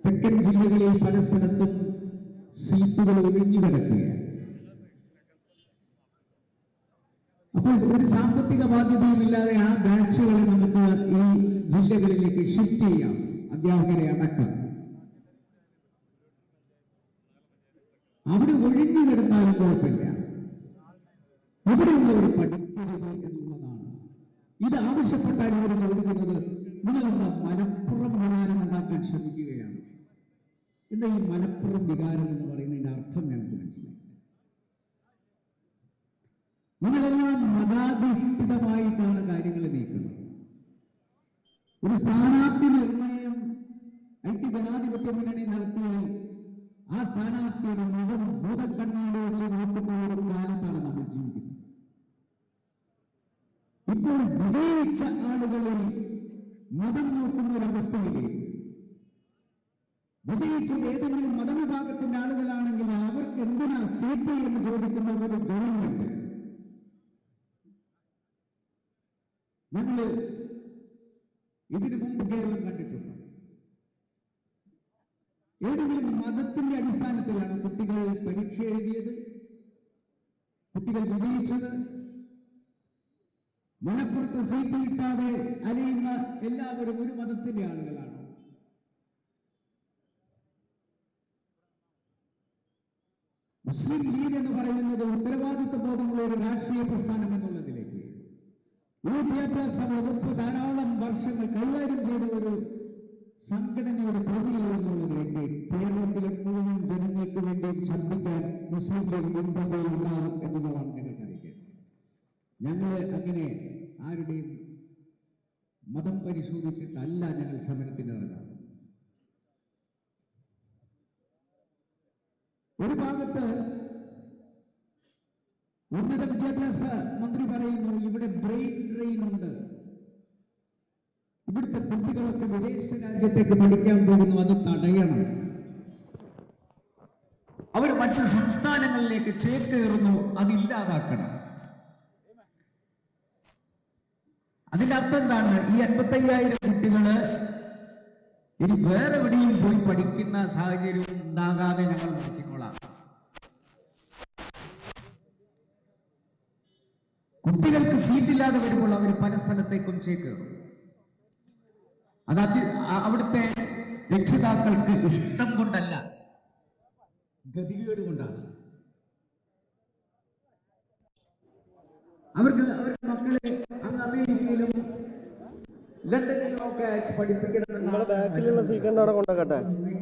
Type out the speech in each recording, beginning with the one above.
തെക്കൻ ജില്ലകളിൽ പല സ്ഥലത്തും സീറ്റുകൾ ഒഴിഞ്ഞു കിടക്കുകയാണ് അപ്പോൾ ഒരു സാമ്പത്തിക ബാധ്യതയും ഇല്ലാതെ ആ ബാച്ചുകളെ നമുക്ക് ഈ ജില്ലകളിലേക്ക് ഷിഫ്റ്റ് ചെയ്യാം അധ്യാപകരെ അടക്കം അവിടെ ഒഴിഞ്ഞു കിടന്നാലും കുഴപ്പമില്ല ഇവിടെയുള്ളവർ പഠിക്കരുത് എന്നുള്ളതാണ് ഇത് ആവശ്യപ്പെട്ടാൽ ഇവർ ചോദിക്കുന്നത് നിങ്ങളെന്താ മലപ്പുറം വികാരം ഉണ്ടാക്കാൻ ശ്രമിക്കുകയാണ് എന്താ ഈ മലപ്പുറം വികാരം എന്ന് പറയുന്നതിന്റെ അർത്ഥം ഞങ്ങൾക്ക് മനസ്സിലായി നിങ്ങളെല്ലാം മതാധിഷ്ഠിതമായിട്ടാണ് കാര്യങ്ങൾ നീക്കുന്നത് ഒരു സ്ഥാനാർത്ഥി നിർണയം ഐക്യ ജനാധിപത്യ മുന്നണി നടത്തിയാൽ ആ സ്ഥാനാർത്ഥിയുടെ മുഖം ഭൂതക്കണ്ണാടി വെച്ച് നോക്കുന്ന ഒരു കാലത്താണ് നമ്മൾ ജീവിക്കുന്നത് ഇപ്പോൾ വിജയിച്ച ആളുകളിൽ മതം നോക്കുന്ന ഒരു അവസ്ഥയിലേക്ക് വിജയിച്ചത് ഏതെങ്കിലും മതവിഭാഗത്തിന്റെ ആളുകളാണെങ്കിൽ അവർക്ക് എന്തിനാ സീറ്റ് എന്ന് ചോദിക്കുന്ന ഒരു ഗവൺമെന്റ് ഞങ്ങള് ഇതിനു മുമ്പ് കേരളം കണ്ടിട്ടുണ്ട് ഏതെങ്കിലും മതത്തിന്റെ അടിസ്ഥാനത്തിലാണ് കുട്ടികൾ പരീക്ഷ എഴുതിയത് കുട്ടികൾ വിജയിച്ചത് മലപ്പുറത്ത് സീറ്റ് കിട്ടാതെ അലയുന്ന എല്ലാവരും ഒരു മതത്തിന്റെ ആളുകളാണ് മുസ്ലിം ലീഗ് എന്ന് പറയുന്നത് ഉത്തരവാദിത്വ ബോധമുള്ള ഒരു രാഷ്ട്രീയ പ്രസ്ഥാനം എന്നുള്ളതിലേക്ക് ഈ വിദ്യാഭ്യാസ വകുപ്പ് ധാരാളം വർഷങ്ങൾ കൈകാര്യം ചെയ്ത ഒരു സംഘടനയുടെ പ്രതികൾ എന്നുള്ളതിലേക്ക് കേരളത്തിലെ മുഴുവൻ ജനങ്ങൾക്ക് വേണ്ടിയും ശബ്ദിക്കാൻ മുസ്ലിം ലീഗ് മുൻപന്തിയിൽ ഉണ്ടാകും എന്നുള്ളതാണ് ഞങ്ങൾക്കറിയിക്കുന്നത് ഞങ്ങൾ അങ്ങനെ ആരുടെയും മതം പരിശോധിച്ചിട്ടല്ല ഞങ്ങൾ സമരത്തിന് ഇറങ്ങുന്നത് ഒരു ഭാഗത്ത് ഉന്നത വിദ്യാഭ്യാസ മന്ത്രി പറയുന്നു ഇവിടെ ബ്രെയിൻ ഡ്രെയിൻ ഉണ്ട് ഇവിടുത്തെ കുട്ടികളൊക്കെ വിദേശ രാജ്യത്തേക്ക് പഠിക്കാൻ പോകുന്നു അത് തടയണം അവർ മറ്റു സംസ്ഥാനങ്ങളിലേക്ക് ചേക്കേറുന്നു അതില്ലാതാക്കണം അതിന്റെ അർത്ഥം എന്താണ് ഈ അൻപത്തയ്യായിരം കുട്ടികള് ഇനി വേറെ എവിടെയും പോയി പഠിക്കുന്ന സാഹചര്യം ഉണ്ടാകാതെ ഞങ്ങൾ നോക്കിക്കൊള്ളാം കുട്ടികൾക്ക് സീറ്റില്ലാതെ വരുമ്പോൾ അവർ പല സ്ഥലത്തേക്കും ചേക്കേറും അത് അതി അ- അവിടുത്തെ രക്ഷിതാക്കൾക്ക് ഇഷ്ടം കൊണ്ടല്ല ഗതികേട് കൊണ്ടാണ് അവർക്ക് അവരുടെ മക്കളെ അങ്ങ് അമേരിക്കയിലും ലണ്ടനിലും ഒക്കെ അയച്ച് പഠിപ്പിക്കണമെന്ന് നമ്മളെ ബാക്കിലുള്ള സ്പീക്കറിന്റെ അവിടെ കൊണ്ടാക്കട്ടെ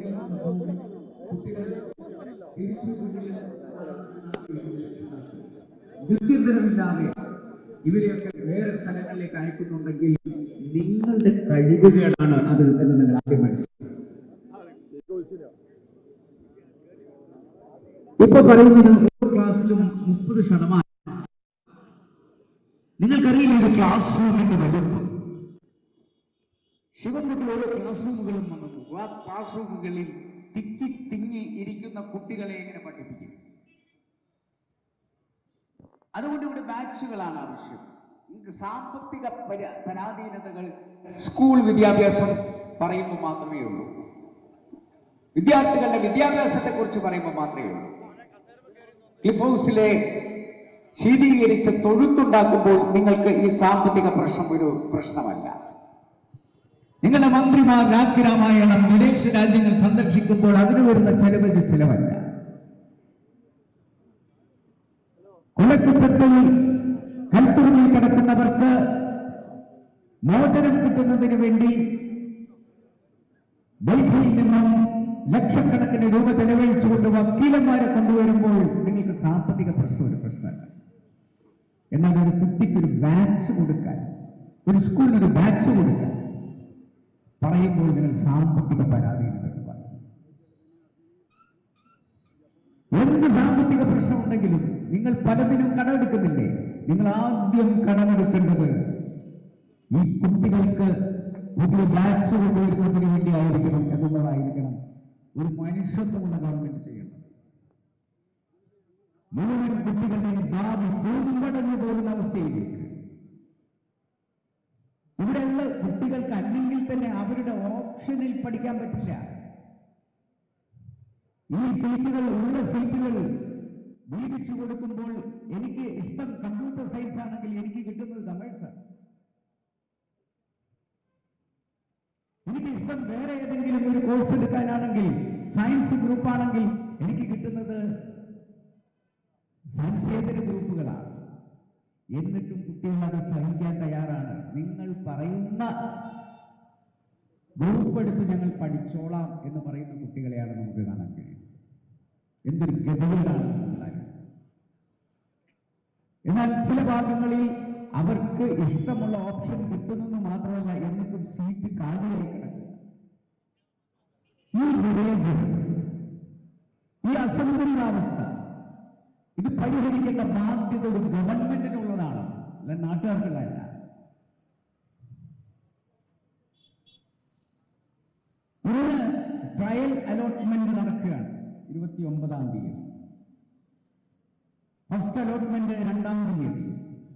ഗത്യന്തരമില്ലാതെ ഇവരെയൊക്കെ വേറെ സ്ഥലങ്ങളിലേക്ക് അയക്കുന്നുണ്ടെങ്കിൽ നിങ്ങളുടെ കഴിവുകേടാണ് അത് എന്ന് നിങ്ങൾ ആദ്യം മനസ്സിലാക്കി ഇപ്പൊ പറയുന്നത് ഓരോ ക്ലാസ്സിലും മുപ്പത് ശതമാനം നിങ്ങൾക്കറിയില്ല ഒരു ക്ലാസ് റൂമിന്റെ വലുപ്പം ശിവൻകുട്ടി ഓരോ ക്ലാസ് റൂമുകളും വന്നു നോക്കൂ. ആ ക്ലാസ് റൂമുകളിൽ തിക്കി തിങ്ങി ഇരിക്കുന്ന കുട്ടികളെ എങ്ങനെ പഠിപ്പിക്കും അതുകൊണ്ട് ഇവിടെ ബാച്ചുകളാണ് ആവശ്യം നിങ്ങൾക്ക് സാമ്പത്തിക പരാ- പരാധീനതകൾ സ്കൂൾ വിദ്യാഭ്യാസം പറയുമ്പോൾ മാത്രമേ ഉള്ളൂ വിദ്യാർത്ഥികളുടെ വിദ്യാഭ്യാസത്തെ കുറിച്ച് പറയുമ്പോൾ മാത്രമേ ഉള്ളൂ ക്ലിഫ് ഹൗസിലെ ശീതീകരിച്ച തൊഴുത്തുണ്ടാക്കുമ്പോൾ നിങ്ങൾക്ക് ഈ സാമ്പത്തിക പ്രശ്നം ഒരു പ്രശ്നമല്ല നിങ്ങളുടെ മന്ത്രിമാർ രാഖിരാമായണം വിദേശ രാജ്യങ്ങൾ സന്ദർശിക്കുമ്പോൾ അതിന് വരുന്ന ചെലവ് ഒരു ചെലവല്ല കൊലക്കുറ്റത്തിൽ കൽത്തുറുമിൽ കിടക്കുന്നവർക്ക് മോചനം കിട്ടുന്നതിന് വേണ്ടി ഡൽഹിയിൽ നിന്നും ലക്ഷക്കണക്കിന് രൂപ ചെലവഴിച്ചുകൊണ്ട് വക്കീലന്മാരെ കൊണ്ടുവരുമ്പോൾ നിങ്ങൾക്ക് സാമ്പത്തിക പ്രശ്നം ഒരു പ്രശ്നമല്ല എന്നാൽ ഒരു കുട്ടിക്ക് ഒരു ബാച്ച് കൊടുക്കാൻ ഒരു സ്കൂളിന് ഒരു ബാച്ച് കൊടുക്കാൻ പറയുമ്പോൾ നിങ്ങൾ സാമ്പത്തിക പരാധീനതകൾ പറയും എന്ത് സാമ്പത്തിക പ്രശ്നം ഉണ്ടെങ്കിലും നിങ്ങൾ പലതിനും കടമെടുക്കുന്നില്ലേ നിങ്ങൾ ആദ്യം കടമെടുക്കേണ്ടത് ഈ കുട്ടികൾക്ക് പുതിയ ബാച്ച് കൊണ്ടുവരുന്നതിന് വേണ്ടി ആയിരിക്കണം എന്നുള്ളതായിരിക്കണം ഒരു മനുഷ്യത്വമുള്ള ഗവൺമെന്റ് ചെയ്യേണ്ടത് മുഴുവൻ കുട്ടികളുടെയും ഭാവി പൂമ്പടഞ്ഞു പോകുന്ന അവസ്ഥയിലേക്ക് ഇവിടെയുള്ള കുട്ടികൾക്ക് അല്ലെങ്കിൽ തന്നെ അവരുടെ ഓപ്ഷനിൽ പഠിക്കാൻ പറ്റില്ല ഈ സീറ്റുകൾ ഉള്ള സീറ്റുകൾ വീതിച്ചു കൊടുക്കുമ്പോൾ എനിക്ക് ഇഷ്ടം കമ്പ്യൂട്ടർ സയൻസ് ആണെങ്കിൽ എനിക്ക് കിട്ടുന്നത് കമേഴ്സാണ് എനിക്ക് ഇഷ്ടം വേറെ ഏതെങ്കിലും ഒരു കോഴ്സ് എടുക്കാനാണെങ്കിൽ സയൻസ് ഗ്രൂപ്പ് ആണെങ്കിൽ എനിക്ക് കിട്ടുന്നത് സയൻസേതര ഗ്രൂപ്പുകളാണ് എന്നിട്ടും കുട്ടികൾ അത് സഹിക്കാൻ തയ്യാറാണ് നിങ്ങൾ പറയുന്ന ഗ്രൂപ്പ് എടുത്ത് ഞങ്ങൾ പഠിച്ചോളാം എന്ന് പറയുന്ന കുട്ടികളെയാണ് നമുക്ക് കാണാൻ കഴിയും എന്തൊരു ഗതികേടാണ് മനസ്സിലായത് എന്നാൽ ചില ഭാഗങ്ങളിൽ അവർക്ക് ഇഷ്ടമുള്ള ഓപ്ഷൻ കിട്ടുന്നെന്ന് മാത്രമല്ല എന്നിട്ടും സീറ്റ് കാലിയായി കിടക്കുക ഈ വിവേചനം ഈ അസന്തുലിതാവസ്ഥ ഇത് പരിഹരിക്കേണ്ട ബാധ്യത ഒരു ഗവൺമെന്റിനുള്ളതാണ് അല്ല നാട്ടുകാർക്കുള്ളതല്ല ഇന്ന് ട്രയൽ അലോട്ട്മെന്റ് നടക്കുകയാണ് ഇരുപത്തി ഒമ്പതാം തീയതി ഫസ്റ്റ് അലോട്ട്മെന്റ് രണ്ടാം തീയതി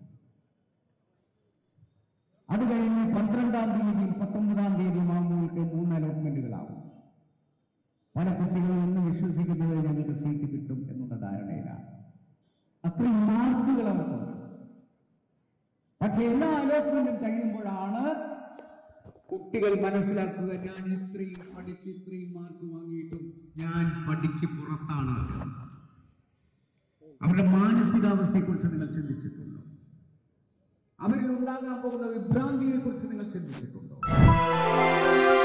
അത് കഴിഞ്ഞ് പന്ത്രണ്ടാം തീയതിയും പത്തൊമ്പതാം തീയതിയും ആകുമ്പോഴേക്ക് മൂന്ന് അലോട്ട്മെന്റുകളാവും പല കുട്ടികളും ഇന്ന് വിശ്വസിക്കുന്നത് ഞങ്ങൾക്ക് സീറ്റ് കിട്ടും എന്നുള്ള ധാരണയിലാണ് അത്രയും മാർക്കുകൾ അവർക്കുണ്ട് പക്ഷെ എല്ലാ അലോട്ട്മെന്റും കഴിയുമ്പോഴാണ് കുട്ടികൾ മനസ്സിലാക്കുക ഞാൻ ഇത്രയും പഠിച്ച് ഇത്രയും മാർക്ക് വാങ്ങിയിട്ടും ഞാൻ പഠിക്ക് പുറത്താണ് അവരുടെ മാനസികാവസ്ഥയെക്കുറിച്ച് നിങ്ങൾ ചിന്തിച്ചിട്ടുണ്ടോ അവരിൽ ഉണ്ടാകാൻ പോകുന്ന വിഭ്രാന്തിയെ കുറിച്ച് നിങ്ങൾ ചിന്തിച്ചിട്ടുണ്ടോ